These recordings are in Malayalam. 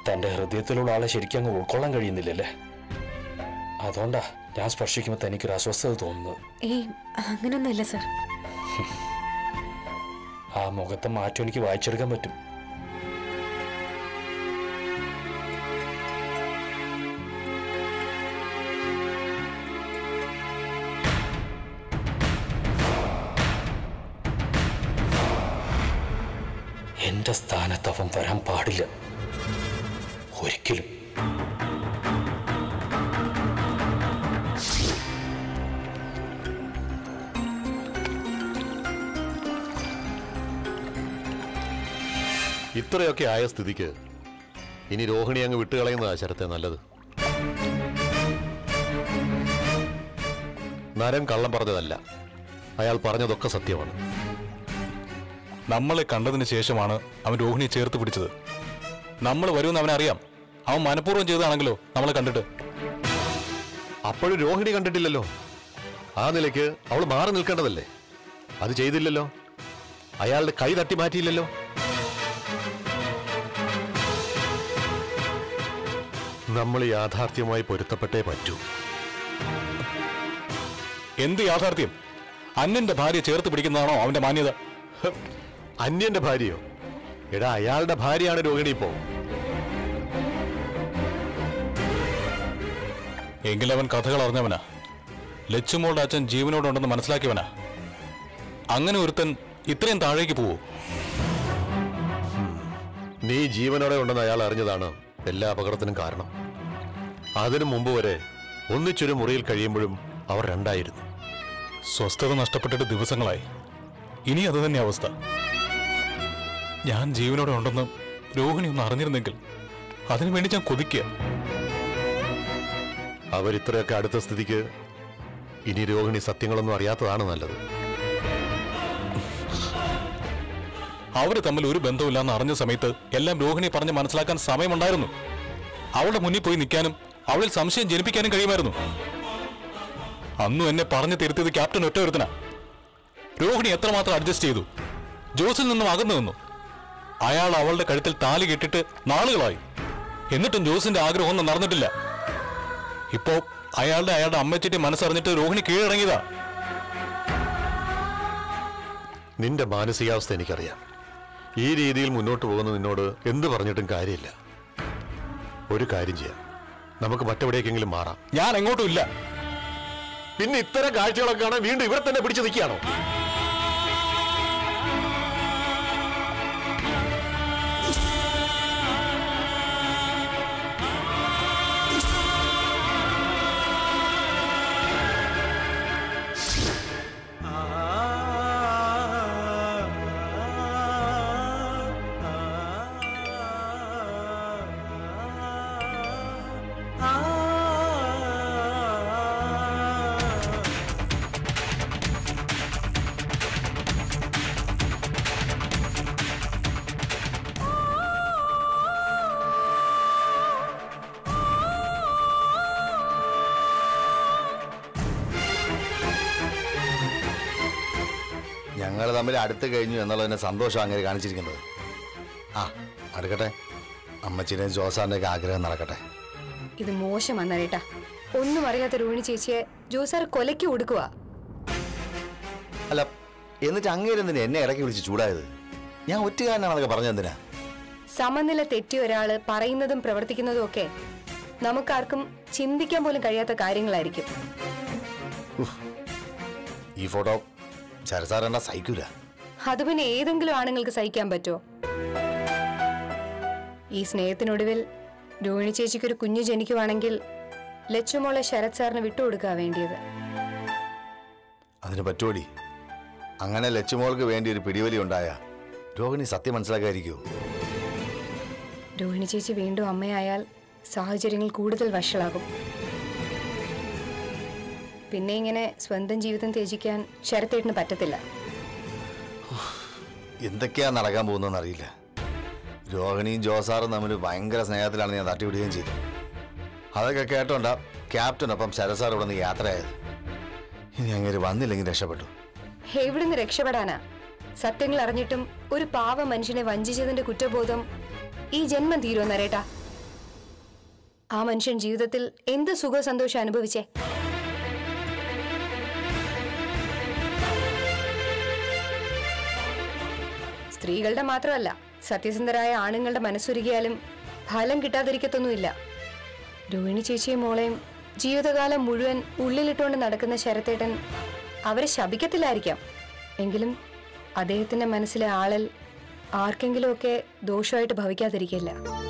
തന്റെ ഹൃദയത്തിലുള്ള ആളെ ശരിക്കും അങ്ങ് ഉൾക്കൊള്ളാൻ കഴിയുന്നില്ലല്ലേ അതുകൊണ്ടാ ഞാൻ സ്പർശിക്കുമ്പോൾ തനിക്കൊരു അസ്വസ്ഥത തോന്നുന്നത് ഏയ് അങ്ങനൊന്നുമില്ല സർ ആ മുഖത്തെ മാറ്റം എനിക്ക് വായിച്ചെടുക്കാൻ പറ്റും എന്റെ സ്ഥാനത്ത് അവൻ വരാൻ പാടില്ല ഒരിക്കലും ഇത്രയൊക്കെ ആയ സ്ഥിതിക്ക് ഇനി രോഹിണി അങ്ങ് വിട്ടുകളയുന്നതാ ശരത്തെ നല്ലത് നരൻ കള്ളം പറഞ്ഞതല്ല അയാൾ പറഞ്ഞതൊക്കെ സത്യമാണ് നമ്മളെ കണ്ടതിന് ശേഷമാണ് അവൻ രോഹിണിയെ ചേർത്ത് പിടിച്ചത് നമ്മൾ വരുമെന്ന് അവനറിയാം അവൻ മനഃപൂർവ്വം ചെയ്തതാണെങ്കിലോ നമ്മളെ കണ്ടിട്ട് അപ്പോഴും രോഹിണി കണ്ടിട്ടില്ലല്ലോ ആ നിലയ്ക്ക് അവൾ മാറി നിൽക്കേണ്ടതല്ലേ അത് ചെയ്തില്ലല്ലോ അയാളുടെ കൈ തട്ടി മാറ്റിയില്ലല്ലോ നമ്മൾ യാഥാർത്ഥ്യമായി പൊരുത്തപ്പെട്ടേ പറ്റൂ എന്ത് യാഥാർത്ഥ്യം അന്നന്റെ ഭാര്യ ചേർത്ത് പിടിക്കുന്നതാണോ അവന്റെ മാന്യത ഹ്, അന്യന്റെ ഭാര്യയോ എടാ അയാളുടെ ഭാര്യയാണ് രോഹിണി ഇപ്പോ എങ്കിലവൻ കഥകൾ അറിഞ്ഞവനാ ലച്ചുമോളുടെ അച്ഛൻ ജീവനോടുണ്ടെന്ന് മനസ്സിലാക്കിയവനാ അങ്ങനെ ഒരുത്തൻ ഇത്രയും താഴേക്ക് പോവോ നീ ജീവനോടെ ഉണ്ടെന്ന് അയാൾ അറിഞ്ഞതാണ് എല്ലാ അപകടത്തിനും കാരണം അതിനു മുമ്പ് വരെ ഒന്നിച്ചൊരു മുറിയിൽ കഴിയുമ്പോഴും അവർ രണ്ടായിരുന്നു സ്വസ്ഥത നഷ്ടപ്പെട്ടിട്ട് ദിവസങ്ങളായി ഇനി അത് തന്നെ അവസ്ഥ ഞാൻ ജീവനോടെ ഉണ്ടെന്ന് രോഹിണി ഒന്ന് അറിഞ്ഞിരുന്നെങ്കിൽ അതിനുവേണ്ടി ഞാൻ കൊതിക്കുക അവരിത്രയൊക്കെ അടുത്ത സ്ഥിതിക്ക് ഇനി രോഹിണി സത്യങ്ങളൊന്നും അറിയാത്തതാണ് നല്ലത് അവര് തമ്മിൽ ഒരു ബന്ധമില്ലാന്ന് അറിഞ്ഞ സമയത്ത് എല്ലാം രോഹിണി പറഞ്ഞ് മനസ്സിലാക്കാൻ സമയമുണ്ടായിരുന്നു അവളുടെ മുന്നിൽ പോയി നിൽക്കാനും അവളിൽ സംശയം ജനിപ്പിക്കാനും കഴിയുമായിരുന്നു അന്നും എന്നെ പറഞ്ഞു തിരുത്തിയത് ക്യാപ്റ്റൻ ഒറ്റ ഒരുത്തനാ രോഹിണി എത്രമാത്രം അഡ്ജസ്റ്റ് ചെയ്തു ജോസിൽ നിന്നും അകന്നു നിന്നു അയാൾ അവളുടെ കഴുത്തിൽ താലി കെട്ടിട്ട് നാളുകളായി എന്നിട്ടും ജോസിന്റെ ആഗ്രഹം ഒന്നും നടന്നിട്ടില്ല ഇപ്പോ അയാളുടെ അയാളുടെ അമ്മച്ചിട്ട് മനസ്സറിഞ്ഞിട്ട് രോഹിണി കീഴടങ്ങിയതാ നിന്റെ മാനസികാവസ്ഥ എനിക്കറിയാം ഈ രീതിയിൽ മുന്നോട്ട് പോകുന്ന നിന്നോട് എന്ത് പറഞ്ഞിട്ടും കാര്യമില്ല ഒരു കാര്യം ചെയ്യാം നമുക്ക് മറ്റെവിടേക്കെങ്കിലും മാറാം ഞാൻ എങ്ങോട്ടും ഇല്ല പിന്നെ ഇത്തരം കാഴ്ചകളൊക്കെ കാണാൻ വീണ്ടും ഇവിടെ തന്നെ പിടിച്ചു നിൽക്കുകയാണോ ഞങ്ങൾ തമ്മിൽ അടുത്ത് കഴിഞ്ഞു എന്നുള്ളതിന്റെ സന്തോഷം അങ്ങനെ കാണിച്ചിരിക്കുന്നത് ആ അടുക്കട്ടെ അമ്മച്ചിനെയും ജോസാറിൻ്റെയൊക്കെ ആഗ്രഹം നടക്കട്ടെ ഇത് മോശം വന്നേട്ടാ ഒന്നും അറിയാത്ത രോഹിണി ചേച്ചിയെ ജോസാർ കൊലയ്ക്ക് കൊടുക്കുക അല്ല എന്നിട്ട് അങ്ങേരെന്തിനാ എന്നെ ഇടയ്ക്ക് വിളിച്ച് ചൂടായത് ഞാൻ ഒറ്റുകാരനാണ് അതൊക്കെ പറഞ്ഞെന്തിനാ സമനില തെറ്റിയ ഒരാള് പറയുന്നതും പ്രവർത്തിക്കുന്നതും ഒക്കെ നമുക്കാർക്കും ചിന്തിക്കാൻ പോലും കഴിയാത്ത കാര്യങ്ങളായിരിക്കും ഈ ഫോട്ടോ ശരസാർ എന്നാ സഹിക്കൂല അത് പിന്നെ ഏതെങ്കിലും ആണുങ്ങൾക്ക് സഹിക്കാൻ പറ്റുമോ ഈ സ്നേഹത്തിനൊടുവിൽ രോഹിണി ചേച്ചിക്ക് ഒരു കുഞ്ഞു ജനിക്കുവാണെങ്കിൽ ലച്ചുമോളെ ശരത് സാറിന് വിട്ടുകൊടുക്കുക വേണ്ടിയത് അതിന് പറ്റുമോടി അങ്ങനെ ലച്ചുമോൾക്ക് വേണ്ടി ഒരു പിടിവലി ഉണ്ടായ രോഹിണി സത്യം മനസ്സിലാക്കാതിരിക്കൂ രോഹിണി ചേച്ചി വീണ്ടും അമ്മയായാൽ സാഹചര്യങ്ങൾ കൂടുതൽ വഷളാകും പിന്നെ ഇങ്ങനെ സ്വന്തം ജീവിതം ത്യജിക്കാൻ ശരത്തേട്ടിന് പറ്റത്തില്ല എന്തൊക്കെയാ നടക്കാൻ പോകുന്നതെന്ന് അറിയില്ല രോഹിണിയും ജോസാറും തമ്മിൽ ഭയങ്കര സ്നേഹത്തിലാണ് ഞാൻ തട്ടിവിടുകയും ചെയ്തു അതൊക്കെ കേട്ടോണ്ടാ ക്യാപ്റ്റനൊപ്പം ശരസാർ ഇവിടെ നിന്ന് യാത്രയായത് ഇനി അങ്ങനെ വന്നില്ലെങ്കിൽ രക്ഷപ്പെട്ടു എവിടുന്ന് രക്ഷപ്പെടാനാ സത്യങ്ങൾ അറിഞ്ഞിട്ടും ഒരു പാവ മനുഷ്യനെ വഞ്ചിച്ചതിന്റെ കുറ്റബോധം ഈ ജന്മം തീരുമെന്നറിയട്ടാ ആ മനുഷ്യൻ ജീവിതത്തിൽ എന്ത് സുഖ സന്തോഷം അനുഭവിച്ചേ സ്ത്രീകളുടെ മാത്രമല്ല സത്യസന്ധരായ ആണുങ്ങളുടെ മനസ്സുരുകിയാലും ഫലം കിട്ടാതിരിക്കത്തൊന്നുമില്ല രോഹിണി ചേച്ചിയും മോളെയും ജീവിതകാലം മുഴുവൻ ഉള്ളിലിട്ടുകൊണ്ട് നടക്കുന്ന ശരത്തേട്ടൻ അവരെ ശപിക്കത്തില്ലായിരിക്കാം എങ്കിലും അദ്ദേഹത്തിന്റെ മനസ്സിലെ ആളൽ ആർക്കെങ്കിലുമൊക്കെ ദോഷമായിട്ട് ഭവിക്കാതിരിക്കില്ല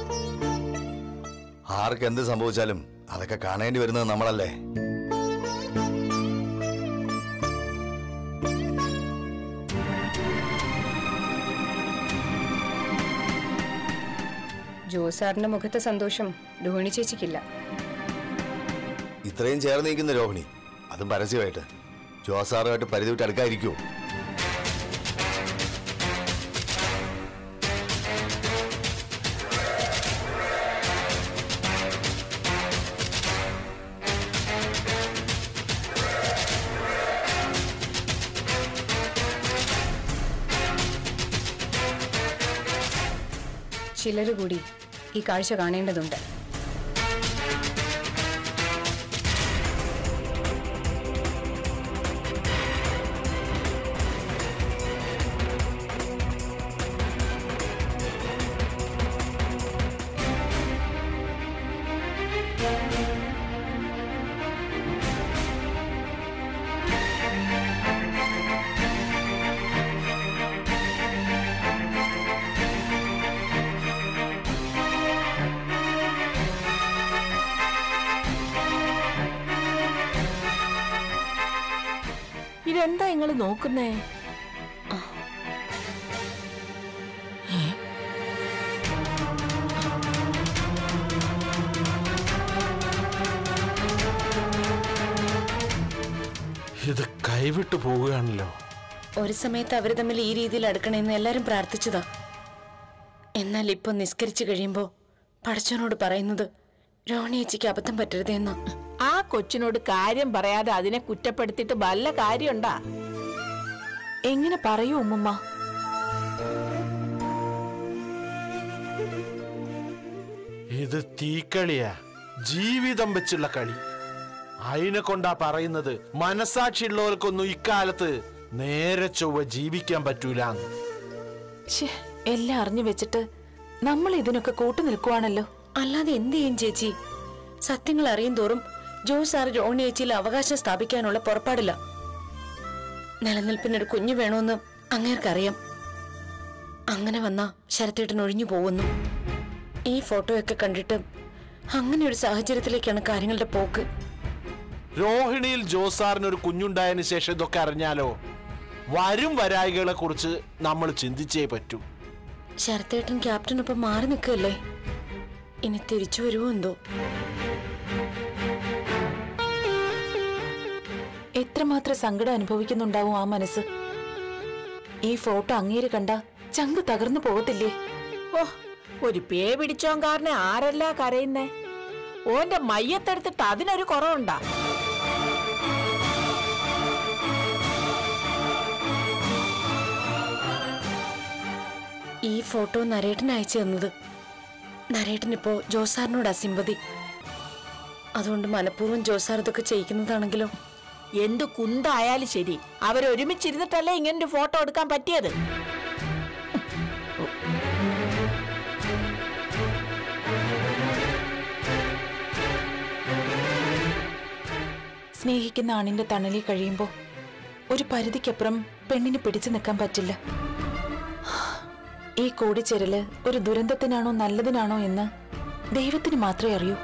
ആർക്ക് എന്ത് സംഭവിച്ചാലും അതൊക്കെ കാണേണ്ടി വരുന്നത് നമ്മളല്ലേ ജോസാറിന്റെ മുഖത്തെ സന്തോഷം രോഹിണി ചേച്ചിക്കില്ല ഇത്രയും ചേർന്ന് നിൽക്കുന്ന രോഹിണി അതും പരസ്യമായിട്ട് ജോസാറുമായിട്ട് പരിധി വിട്ട് അടുക്കാതിരിക്കുമോ ചിലര് കൂടി ഈ കാഴ്ച കാണേണ്ടതുണ്ട് ഇതെന്താ നിങ്ങൾ നോക്കുന്നേ ഇത് കൈവിട്ടു പോവുകയാണല്ലോ ഒരു സമയത്ത് അവര് തമ്മിൽ ഈ രീതിയിൽ അടുക്കണമെന്ന് എല്ലാരും പ്രാർത്ഥിച്ചതാ എന്നാൽ ഇപ്പൊ നിസ്കരിച്ചു കഴിയുമ്പോ പടച്ചവനോട് പറയുന്നത് രോണിയേച്ചിക്ക് അബദ്ധം പറ്റരുതെന്ന് ആ കൊച്ചിനോട് കാര്യം പറയാതെ അതിനെ കുറ്റപ്പെടുത്തിയിട്ട് വല്ല കാര്യമുണ്ടാ എങ്ങനെ പറയൂ ഉമ്മുമ്മ ഇത് തീക്കളിയാ ജീവിതം വെച്ചുള്ള കളി അതിനെ കൊണ്ടാ പറയുന്നത് മനസാക്ഷിയുള്ളവർക്കൊന്നും ഇക്കാലത്ത് നേരെ ചൊവ്വ ജീവിക്കാൻ പറ്റൂലാന്ന് ഛേ, എല്ലാം അറിഞ്ഞു വെച്ചിട്ട് നമ്മൾ ഇതിനൊക്കെ കൂട്ടു നിൽക്കുവാണല്ലോ അല്ലാതെ എന്ത് ചെയ്യും ചേച്ചി സത്യങ്ങൾ അറിയും തോറും ജോസ് സാർ രോണിയേച്ചിയിൽ അവകാശം സ്ഥാപിക്കാനുള്ള പുറപ്പാടില്ല നിലനിൽപ്പിനൊരു കുഞ്ഞു വേണമെന്ന് അങ്ങേർക്കറിയാം അങ്ങനെ വന്നാ ശരത്തേട്ടൻ ഒഴിഞ്ഞു പോകുന്നു ഈ ഫോട്ടോയൊക്കെ കണ്ടിട്ട് അങ്ങനെ ഒരു സാഹചര്യത്തിലേക്കാണ് കാര്യങ്ങളുടെ പോക്ക് രോഹിണിയിൽ ജോസാറിന് ഒരു കുഞ്ഞുണ്ടായതിനു ശേഷം ഇതൊക്കെ അറിഞ്ഞാലോ വരും വരായികളെ കുറിച്ച് നമ്മൾ ചിന്തിച്ചേ പറ്റൂ ശരത്തേട്ടൻ ക്യാപ്റ്റനൊപ്പം മാറി നിൽക്കുകയല്ലേ ഇനി തിരിച്ചു വരുമോ എന്തോ എത്രമാത്രം സങ്കടം അനുഭവിക്കുന്നുണ്ടാവും ആ മനസ്സ് ഈ ഫോട്ടോ അങ്ങേര് കണ്ട ചങ്ക് തകർന്നു പോകത്തില്ലേ ഓ ഒരു പേ പിടിച്ചോങ്കാരനെ ആരല്ല കരയുന്നേ ഓന്റെ മയ്യത്തെടുത്തിട്ട് അതിനൊരു കുറവുണ്ടാ ഈ ഫോട്ടോ നരേട്ടൻ അയച്ചു തന്നത് നരേട്ടനിപ്പോ ജോസാറിനോടാ സിമ്പതി അതുകൊണ്ട് മനഃപൂർവ്വം ജോസാർ ഇതൊക്കെ ചെയ്യിക്കുന്നതാണെങ്കിലോ എന്ത് കുന്തായാലും ശരി അവരൊരുമിച്ചിരുന്നിട്ടല്ലേ ഇങ്ങനൊരു ഫോട്ടോ എടുക്കാൻ പറ്റിയത് സ്നേഹിക്കുന്ന ആണിന്റെ തണലിൽ കഴിയുമ്പോ ഒരു പരിധിക്കപ്പുറം പെണ്ണിന് പിടിച്ചു നിൽക്കാൻ പറ്റില്ല ഈ കൂടിച്ചേരല് ഒരു ദുരന്തത്തിനാണോ നല്ലതിനാണോ എന്ന് ദൈവത്തിന് മാത്രമേ അറിയൂ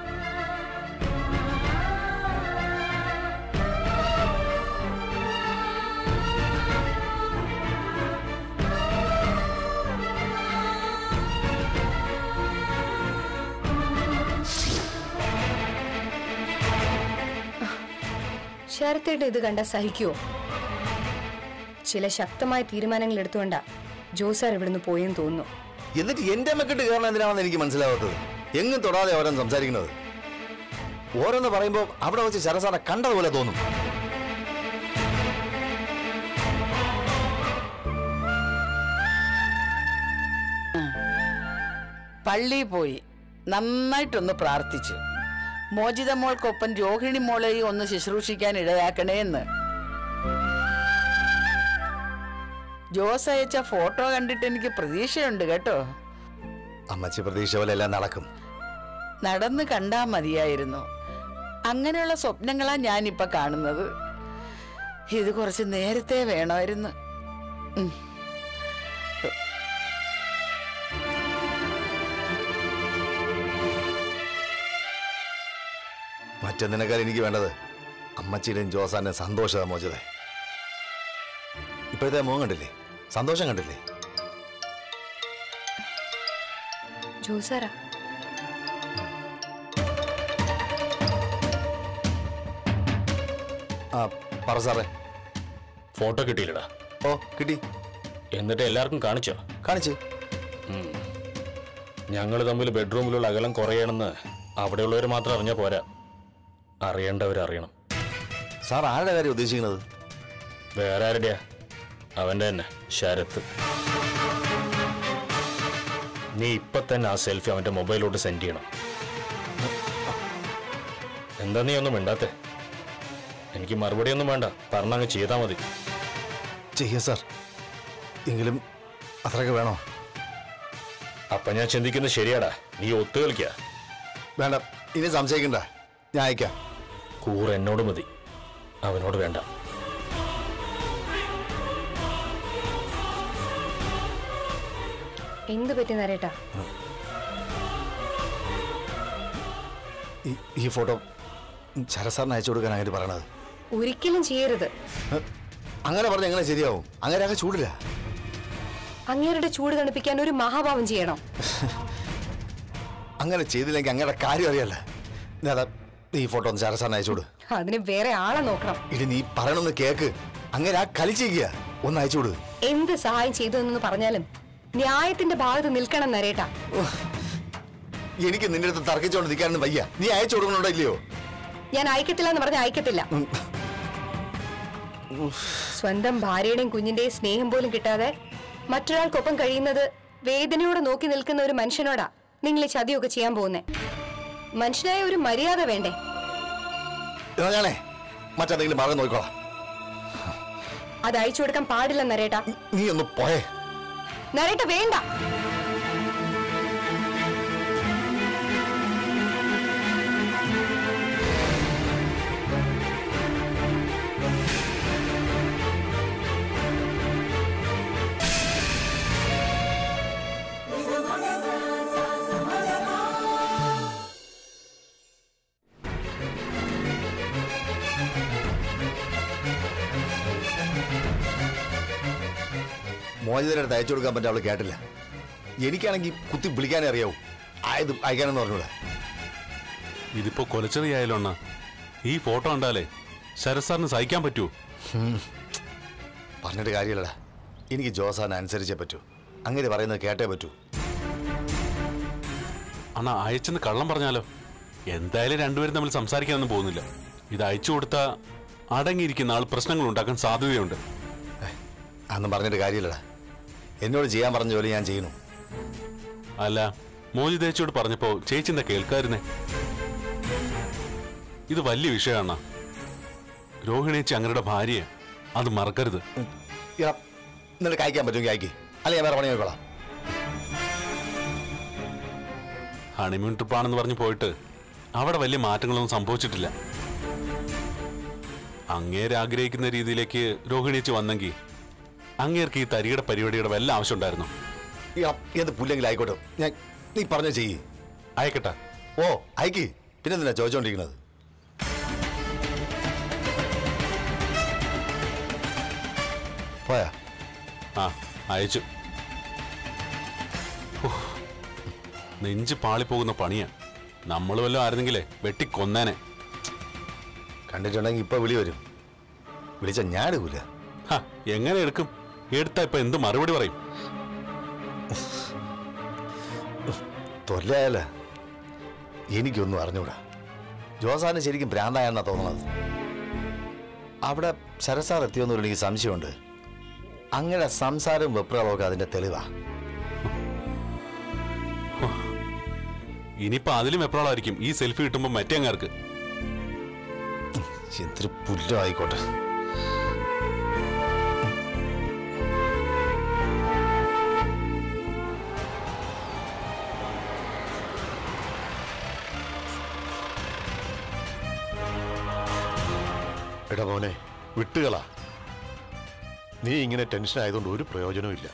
ശരത്തേട്ട് ഇത് കണ്ട സഹിക്കുവോ ചില ശക്തമായ തീരുമാനങ്ങൾ എടുത്തുകൊണ്ടാ ജോസാർ ഇവിടുന്ന് പോയെന്ന് തോന്നുന്നു എന്നിട്ട് എന്റെ മെക്കിട്ട് കയറണം എന്തിനാണെന്ന് എനിക്ക് മനസ്സിലാവാത്തത് എങ്ങും തൊടാതെ ഓരോന്ന് സംസാരിക്കുന്നത് ഓരോന്ന് പറയുമ്പോൾ അവിടെ വെച്ച് ശരസാറെ കണ്ടതുപോലെ തോന്നും പള്ളിയിൽ പോയി നന്നായിട്ടൊന്ന് പ്രാർത്ഥിച്ചു മോചിത മോൾക്കൊപ്പം രോഹിണി മോളെയും ഒന്ന് ശുശ്രൂഷിക്കാൻ ഇടയാക്കണേ എന്ന് ജോസ് അയച്ച ഫോട്ടോ കണ്ടിട്ട് എനിക്ക് പ്രതീക്ഷയുണ്ട് കേട്ടോ അമ്മച്ചി പ്രതീക്ഷ പോലെ എല്ലാം നടക്കും നടന്ന് കണ്ടാ മതിയായിരുന്നു അങ്ങനെയുള്ള സ്വപ്നങ്ങളാ ഞാനിപ്പൊ കാണുന്നത് ഇത് കുറച്ച് നേരത്തെ വേണമായിരുന്നു ഉം. മറ്റെന്തിനേക്കാൾ എനിക്ക് വേണ്ടത് അമ്മച്ചിയുടെയും ജോസാന്റെയും സന്തോഷത മോചിത ഇപ്പോഴത്തെ മോൻ കണ്ടില്ലേ സന്തോഷം കണ്ടില്ലേ ജോസാറാ ആ പറ സാറേ ഫോട്ടോ കിട്ടിയില്ലടാ ഓ കിട്ടി എന്നിട്ട് എല്ലാവർക്കും കാണിച്ചോ കാണിച്ചു ഞങ്ങൾ തമ്മിൽ ബെഡ്റൂമിലുള്ള അകലം കുറയണമെന്ന് അവിടെയുള്ളവർ മാത്രം അറിഞ്ഞാൽ പോരാ അറിയേണ്ടവർ അറിയണം സാർ ആരുടെ കാര്യം ഉദ്ദേശിക്കുന്നത് വേറെ ആരുടെയാ അവന്റെ തന്നെ ശരത്ത് നീ ഇപ്പൊ തന്നെ ആ സെൽഫി അവന്റെ മൊബൈലോട്ട് സെൻഡ് ചെയ്യണം എന്താ നീ ഒന്നും മിണ്ടാത്തെ എനിക്ക് മറുപടി ഒന്നും വേണ്ട പറഞ്ഞങ്ങ് ചെയ്താൽ മതി ചെയ്യാം സാർ എങ്കിലും അത്രയൊക്കെ വേണോ അപ്പൊ ഞാൻ ചിന്തിക്കുന്നത് ശരിയാടാ നീ ഒത്തു കളിക്ക വേണ്ട ഇനി സംശയിക്കണ്ട ഞാൻ അയക്കാം കൂറ് എന്നോട് മതി അവനോട് വേണ്ട എന്ത് പറ്റി നരേട്ടാ ഈ- ഈ ഫോട്ടോ ശരസാറിന് അയച്ചു കൊടുക്കാനായിട്ട് പറയണത് ഒരിക്കലും ചെയ്യരുത് ഹ്? അങ്ങനെ പറഞ്ഞ എങ്ങനെ ശരിയാവും അങ്ങനെ ആകെ ചൂടില്ല അങ്ങേരുടെ ചൂട് തണുപ്പിക്കാൻ ഒരു മഹാഭാവം ചെയ്യണം അങ്ങനെ ചെയ്തില്ലെങ്കിൽ അങ്ങയുടെ കാര്യം അറിയല്ല നേതാ നീ ഈ ഫോട്ടോ ഒന്ന് ശരസാറിന് അയച്ചു കൊടു അതിന് വേറെ ആളെ നോക്കണം ഇനി നീ പറയണമെന്ന് കേക്ക് അങ്ങനെ ആ കളിച്ചിരിക്കുക ഒന്ന് അയച്ചു കൊടു എന്ത് സഹായം ചെയ്തു എന്നൊന്ന് പറഞ്ഞാലും ന്യായത്തിന്റെ ഭാഗത്ത് നിൽക്കണം നരേട്ടാ എനിക്ക് നിന്റെ അടുത്ത് തർക്കിച്ചോണ്ട് നിൽക്കാനൊന്നും വയ്യ നീ അയച്ചു കൊടുക്കണുണ്ടോ ഇല്ലയോ ഞാൻ അയക്കത്തില്ല എന്ന് പറഞ്ഞ അയക്കത്തില്ല സ്വന്തം ഭാര്യയുടെയും കുഞ്ഞിന്റെയും സ്നേഹം പോലും കിട്ടാതെ മറ്റൊരാൾക്കൊപ്പം കഴിയുന്നത് വേദനയോടെ നോക്കി നിൽക്കുന്ന ഒരു മനുഷ്യനോടാ നിങ്ങൾ ഈ ചതിയൊക്കെ ചെയ്യാൻ പോകുന്നേ മനുഷ്യനായ ഒരു മര്യാദ വേണ്ടേ എന്നാ ഞാനേ മറ്റെന്തെങ്കിലും മാർഗം നോക്കിക്കോളാം അത് അയച്ചു കൊടുക്കാൻ പാടില്ല നരേട്ടാ നീ ഒന്ന് പോയേ നരേട്ട വേണ്ട മോചിതരുടെ അടുത്ത് അയച്ചു കൊടുക്കാൻ പറ്റാ അവള് കേട്ടില്ല എനിക്കാണെങ്കിൽ കുത്തി വിളിക്കാനേ അറിയാവൂ ആയത് അയക്കാനെന്ന് പറഞ്ഞൂടെ ഇതിപ്പോ കൊലച്ചെറിയായാലോ അണ്ണ ഈ ഫോട്ടോ കണ്ടാലേ ശരത് സാറിന് സഹിക്കാൻ പറ്റുമോ പറഞ്ഞിട്ട് കാര്യമില്ലടാ എനിക്ക് ജോസാനെ അനുസരിച്ചേ പറ്റൂ അങ്ങനെ പറയുന്നത് കേട്ടേ പറ്റൂ അണ്ണ അയച്ചെന്ന് കള്ളം പറഞ്ഞാലോ എന്തായാലും രണ്ടുപേരും തമ്മിൽ സംസാരിക്കാനൊന്നും പോകുന്നില്ല ഇത് അയച്ചു കൊടുത്ത അടങ്ങിയിരിക്കുന്ന ആൾ പ്രശ്നങ്ങൾ ഉണ്ടാക്കാൻ സാധ്യതയുണ്ട് അതൊന്നും പറഞ്ഞിട്ട് കാര്യമില്ലടാ എന്നോട് ചെയ്യാൻ പറഞ്ഞ ജോലി ഞാൻ ചെയ്യുന്നു അല്ല മോചിതേച്ചിയോട് പറഞ്ഞപ്പോ ചേച്ചി എന്താ കേൾക്കായിരുന്നേ ഇത് വലിയ വിഷയമാണ് രോഹിണേച്ചി അങ്ങയുടെ ഭാര്യയെ അത് മറക്കരുത് ഇയാ എന്നിട്ട് കഴിക്കാൻ പറ്റുമെങ്കിൽ അയക്കി അല്ല ഞാൻ വേറെ പണി നോക്കോളാം ഹണിമൂൺ ട്രിപ്പാണെന്ന് പറഞ്ഞ് പോയിട്ട് അവിടെ വലിയ മാറ്റങ്ങളൊന്നും സംഭവിച്ചിട്ടില്ല അങ്ങേര് ആഗ്രഹിക്കുന്ന രീതിയിലേക്ക് രോഹിണിച്ച് വന്നെങ്കിൽ അങ്ങേർക്ക് ഈ തരിയുടെ പരിപാടിയുടെ വല്ല ആവശ്യമുണ്ടായിരുന്നു ഇയാ എന്ത് പുല്ലെങ്കിലും ആയിക്കോട്ടെ ഞാൻ നീ പറഞ്ഞ ചെയ്യ് അയക്കട്ടെ ഓ അയക്കി പിന്നെ എന്തിനാ ചോദിച്ചോണ്ടിരിക്കുന്നത് പോയാ ആ അയച്ചു ഉഫ്. നെഞ്ച് പാളിപ്പോകുന്ന പണിയാ നമ്മൾ വല്ലതും ആയിരുന്നെങ്കിലേ വെട്ടിക്കൊന്നേനെ കണ്ടിട്ടുണ്ടെങ്കിൽ ഇപ്പൊ വിളി വരും വിളിച്ച ഞാൻ എടുക്കൂല ഹ, എങ്ങനെ എടുക്കും എടുത്താ ഇപ്പൊ എന്ത് മറുപടി പറയും തൊല്ലായല്ല എനിക്കൊന്നും അറിഞ്ഞൂടാ ജോസാന് ശരിക്കും ഭ്രാന്തായെന്നാ തോന്നുന്നത് അവിടെ ശരസാർ എത്തിയോന്നൊരു എനിക്ക് സംശയമുണ്ട് അങ്ങനെ സംസാരവും വെപ്രകളൊക്കെ അതിന്റെ തെളിവാ ഇനിയിപ്പോ അതിലും എപ്പോഴായിരിക്കും ഈ സെൽഫി കിട്ടുമ്പോ മറ്റേ അങ്ങാർക്ക് എന്തൊരു പുല്ലോ ആയിക്കോട്ടെ എടാ മോനെ വിട്ടുകളാ നീ ഇങ്ങനെ ടെൻഷൻ ആയതുകൊണ്ട് ഒരു പ്രയോജനവും ഇല്ല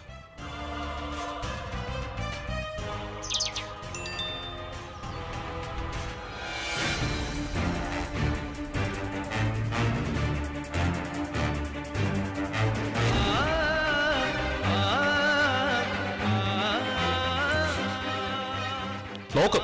നോക്ക്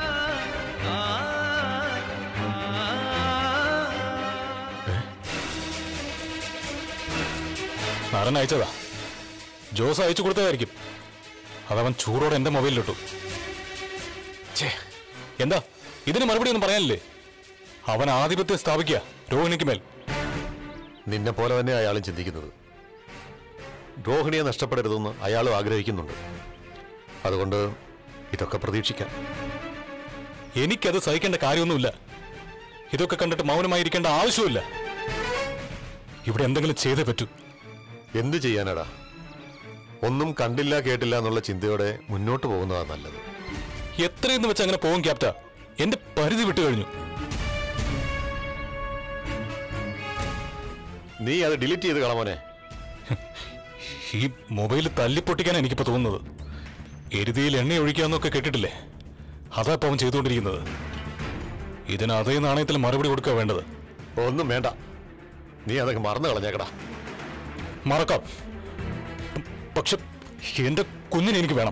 നരൻ അയച്ചതാ ജോസ് അയച്ചു കൊടുത്തതായിരിക്കും അതവൻ ചൂടോടെ എന്റെ മൊബൈലിലിട്ടു ഛേ, എന്താ ഇതിന് മറുപടി ഒന്നും പറയാനില്ലേ അവൻ ആധിപത്യം സ്ഥാപിക്കുക രോഹിണിക്ക് മേൽ നിന്നെ പോലെ തന്നെ അയാളും ചിന്തിക്കുന്നത് രോഹിണിയെ നഷ്ടപ്പെടരുതെന്ന് അയാളും ആഗ്രഹിക്കുന്നുണ്ട് അതുകൊണ്ട് ഇതൊക്കെ പ്രതീക്ഷിക്കാം എനിക്കത് സഹിക്കേണ്ട കാര്യമൊന്നുമില്ല ഇതൊക്കെ കണ്ടിട്ട് മൗനമായിരിക്കേണ്ട ആവശ്യമില്ല ഇവിടെ എന്തെങ്കിലും ചെയ്തേ പറ്റൂ എന്ത് ചെയ്യാനടാ ഒന്നും കണ്ടില്ല കേട്ടില്ല എന്നുള്ള ചിന്തയോടെ മുന്നോട്ട് പോകുന്നതാണ് നല്ലത് എത്രയെന്ന് വെച്ച് അങ്ങനെ പോകും ക്യാപ്റ്റ എന്റെ പരിധി വിട്ടു കഴിഞ്ഞു നീ അത് ഡിലീറ്റ് ചെയ്ത് കളമോനെ ഈ മൊബൈൽ തല്ലിപ്പൊട്ടിക്കാൻ എനിക്കിപ്പോ തോന്നുന്നത് എരുതിയിൽ എണ്ണ ഒഴിക്കാന്നൊക്കെ കേട്ടിട്ടില്ലേ അതാ ഇപ്പൊ അവൻ ചെയ്തുകൊണ്ടിരിക്കുന്നത് ഇതിന് അതേ നാണയത്തിൽ മറുപടി കൊടുക്കുക വേണ്ടത് ഒന്നും വേണ്ട നീ അതൊക്കെ മറന്നു കളഞ്ഞേക്കടാ മറക്കാം പക്ഷെ എന്റെ കുഞ്ഞിനെ എനിക്ക് വേണം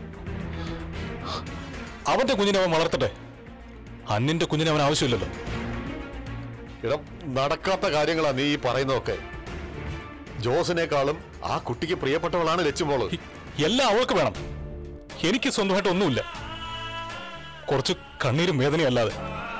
അവന്റെ കുഞ്ഞിനെ അവൻ വളർത്തട്ടെ അന്നിന്റെ കുഞ്ഞിനെ അവൻ ആവശ്യമില്ലല്ലോ ഇടം നടക്കാത്ത കാര്യങ്ങളാ നീ ഈ പറയുന്നതൊക്കെ ജോസിനേക്കാളും ആ കുട്ടിക്ക് പ്രിയപ്പെട്ടവളാണ് ലച്ചുമോള് എല്ലാം അവൾക്ക് വേണം എനിക്ക് സ്വന്തമായിട്ട് ഒന്നുമില്ല കുറച്ച് കണ്ണീരും വേദനയും അല്ലാതെ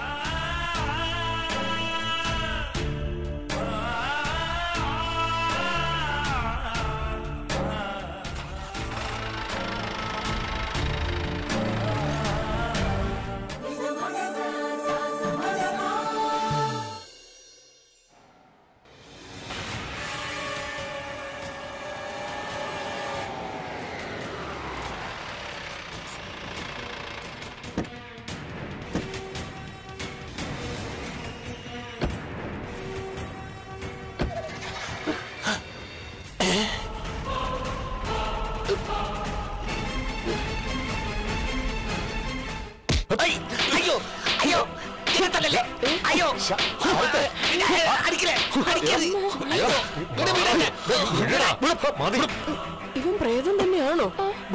അയ്യോ അയ്യോ എന്നെ തല്ലല്ലേ അയ്യോ അടിക്കലേ അടിക്കരുത് അയ്യോ വിട്, വിട്. ഇവൻ പ്രേതം തന്നെയാണോ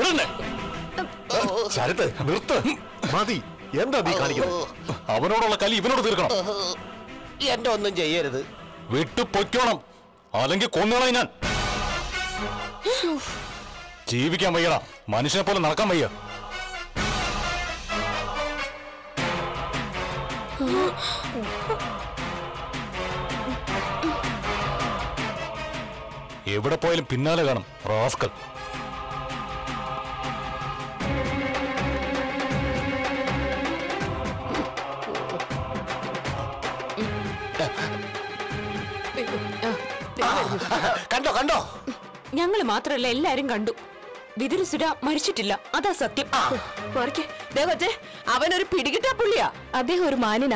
ശരത്ത് നിർത്ത് മതി എന്താ നീ കാണിക്കുന്നത് അവനോടുള്ള കലി ഇവനോട് തീർക്കണം എന്റെ ഒന്നും ചെയ്യരുത് വിട്ടു പൊയ്ക്കോണം അല്ലെങ്കിൽ കൊന്നോളാം ഞാൻ ജീവിക്കാൻ വയ്യടാ മനുഷ്യനെ പോലെ നടക്കാൻ വയ്യ എവിടെ പോയാലും പിന്നാലെ കാണും റാസ്കൽ കണ്ടോ കണ്ടോ ഞങ്ങള് മാത്രല്ല എല്ലാരും കണ്ടു വിതുരസുര മരിച്ചിട്ടില്ല അതാ സത്യം അവനൊരു പിടികിട്ടാ പുള്ളിയാ അദ്ദേഹം ഒരു മാനിനാ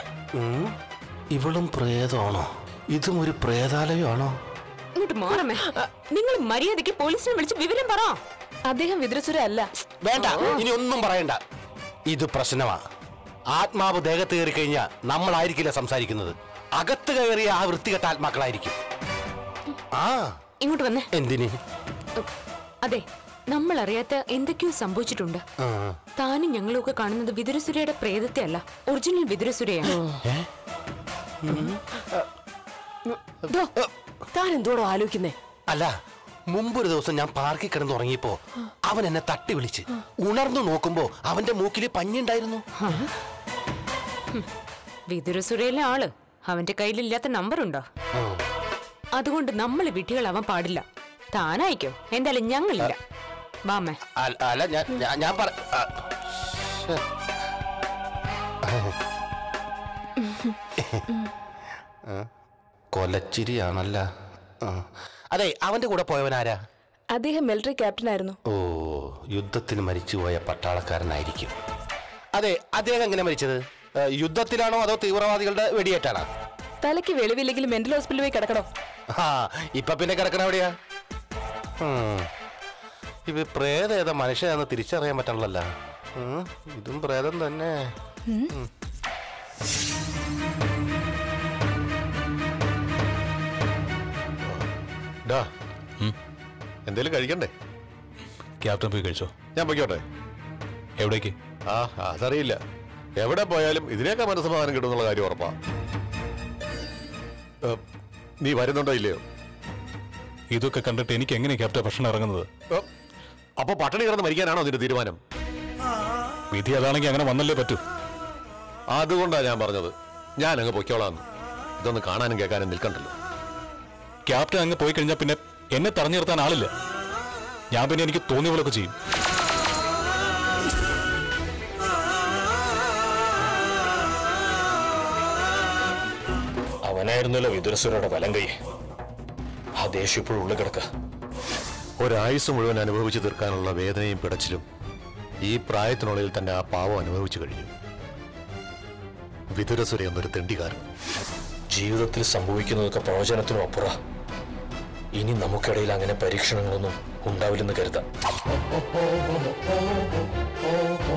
ഇവളും പ്രേതമാണോ ഇതും ഒരു പ്രേതാലയമാണോ ഇങ്ങോട്ട് മാറമേ നിങ്ങൾ മര്യാദയ്ക്ക് പോലീസിനെ വിളിച്ച് വിവരം പറ അദ്ദേഹം വിതുരസുര അല്ല വേണ്ട ഇനി ഒന്നും പറയണ്ട ഇത് പ്രശ്നമാ ആത്മാവ് ദേഹത്ത് കയറി കഴിഞ്ഞാൽ നമ്മളായിരിക്കില്ല സംസാരിക്കുന്നത് അകത്ത് കയറിയ ആ വൃത്തികെട്ട ആത്മാക്കളായിരിക്കും ആ ഇങ്ങോട്ട് വന്നേ എന്തിന് അതെ നമ്മൾ അറിയാത്ത എന്തൊക്കെയോ സംഭവിച്ചിട്ടുണ്ട് ആ. താനും ഞങ്ങളും ഒക്കെ കാണുന്നത് വിതുരസുരയുടെ പ്രേതത്തെ അല്ല ഒറിജിനൽ വിതുരസുരയാണ് താൻ എന്തോടോ ആലോചിക്കുന്നേ അല്ല മുമ്പൊരു ദിവസം ഞാൻ പാർക്കിൽ കിടന്ന് ഉറങ്ങിയപ്പോ അവൻ എന്നെ തട്ടി വിളിച്ച് ഉണർന്നു നോക്കുമ്പോ അവന്റെ മൂക്കില് പഞ്ഞുണ്ടായിരുന്നു വിതുരസുരയിലെ ആള് അവന്റെ കയ്യിലില്ലാത്ത നമ്പറുണ്ടോ അതുകൊണ്ട് നമ്മൾ വിഡ്ഢികളാവാൻ പാടില്ല താനായിക്കോ എന്തായാലും ഞങ്ങളില്ല വാമേ അല്ല അല്ല, ഞാൻ ഞാൻ- ഞാൻ പറ ആ, ശ്ശെ. ആ, കൊലച്ചിരിയാണല്ല ആ. അതെ അവന്റെ കൂടെ പോയവനാരാ അദ്ദേഹം മിലിറ്ററി ക്യാപ്റ്റൻ ആയിരുന്നു ഓ യുദ്ധത്തിന് മരിച്ചുപോയ പട്ടാളക്കാരനായിരിക്കും അതെ അദ്ദേഹം എങ്ങനെ മരിച്ചത് ഏ, യുദ്ധത്തിലാണോ അതോ തീവ്രവാദികളുടെ വെടിയേറ്റാണോ തലയ്ക്ക് വെളിവില്ലെങ്കിൽ മെന്റൽ ഹോസ്പിറ്റലിൽ പോയി കിടക്കണോ ആ ഇപ്പൊ പിന്നെ കിടക്കണ എവിടെയാ ഉം. ഇത് പ്രേതം ഏതാ മനുഷ്യനാന്ന് തിരിച്ചറിയാൻ പറ്റണല്ലോ ഉം, ഇതും പ്രേതം തന്നെ ഉം. ഡാ എന്തേലും കഴിക്കണ്ടേ ക്യാപ്റ്റൻ പോയി കഴിച്ചോ ഞാൻ പൊയ്ക്കോട്ടെ എവിടേക്ക് ആ അതറിയില്ല എവിടെ പോയാലും ഇതിനേക്കാൾ മനസ്സമാധാനം കിട്ടുന്നുള്ള കാര്യം ഉറപ്പാ ഏ, നീ വരുന്നുണ്ടോ ഇല്ലയോ ഇതൊക്കെ കണ്ടിട്ട് എനിക്ക് എങ്ങനെ ക്യാപ്റ്റൻ ഭക്ഷണം ഇറങ്ങുന്നത് ഏ, അപ്പൊ പട്ടിണി കിടന്ന് മരിക്കാനാണോ നിന്റെ തീരുമാനം വിധി അതാണെങ്കിൽ അങ്ങനെ വന്നല്ലേ പറ്റൂ അതുകൊണ്ടാ ഞാൻ പറഞ്ഞത് ഞാൻ അങ്ങ് പൊയ്ക്കോളാന്ന് ഇതൊന്ന് കാണാനും കേൾക്കാനും നിൽക്കണ്ടല്ലോ ക്യാപ്റ്റൻ അങ്ങ് പോയി കഴിഞ്ഞാൽ പിന്നെ എന്നെ തടഞ്ഞു നിർത്താൻ ആളില്ല ഞാൻ പിന്നെ എനിക്ക് തോന്നിയ പോലൊക്കെ ചെയ്യും അവനായിരുന്നല്ലോ വിദുരസുരയുടെ വലം കൈ ആ ദേഷ്യം ഇപ്പോഴും ഉള്ളിൽ കിടക്ക ഒരായുസ് മുഴുവൻ അനുഭവിച്ചു തീർക്കാനുള്ള വേദനയും പിടച്ചിലും ഈ പ്രായത്തിനുള്ളിൽ തന്നെ ആ പാവം അനുഭവിച്ചു കഴിഞ്ഞു വിതുരസുര എന്നൊരു തെണ്ടിക്കാരൻ ജീവിതത്തിൽ സംഭവിക്കുന്നതൊക്കെ പ്രവചനത്തിനും അപ്പുറ ഇനി നമുക്കിടയിൽ അങ്ങനെ പരീക്ഷണങ്ങളൊന്നും ഉണ്ടാവില്ലെന്ന് കരുതാം